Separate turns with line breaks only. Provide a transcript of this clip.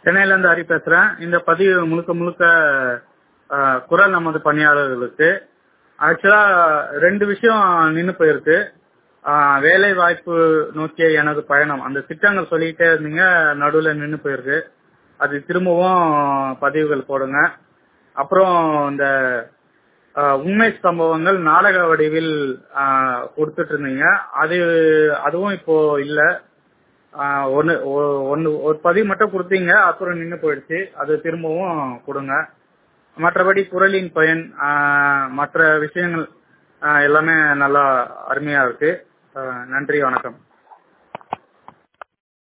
சென்னையில இருந்து ஹரி பேசுறேன் இந்த பதிவு முழுக்க முழுக்க ஆஹ், குரல் நமது பணியாளர்களுக்கு ஆக்சுவலா ரெண்டு விஷயம் நின்னு போயிருக்கு ஆஹ், வேலை வாய்ப்பு நோக்கிய எனது பயணம் அந்த திட்டங்கள் சொல்லிக்கிட்டே இருந்தீங்க நடுவுல நின்னு போயிருக்கு அது திரும்பவும் பதிவுகள் போடுங்க அப்புறம் இந்த ஆஹ், உண்மை சம்பவங்கள் நாடக வடிவில் ஆஹ், கொடுத்துட்டு இருந்தீங்க அது அதுவும் இப்போ இல்ல ஆஹ், ஒன்னு ஒ- ஒன்னு ஒரு பதிவு மட்டும் கொடுத்தீங்க அப்புறம் நின்னு போயிடுச்சு அது திரும்பவும் கொடுங்க மற்றபடி குரலின் பயன் ஆஹ், மற்ற விஷயங்கள் ஆஹ், எல்லாமே நல்லா அருமையா இருக்கு ஆஹ், நன்றி வணக்கம்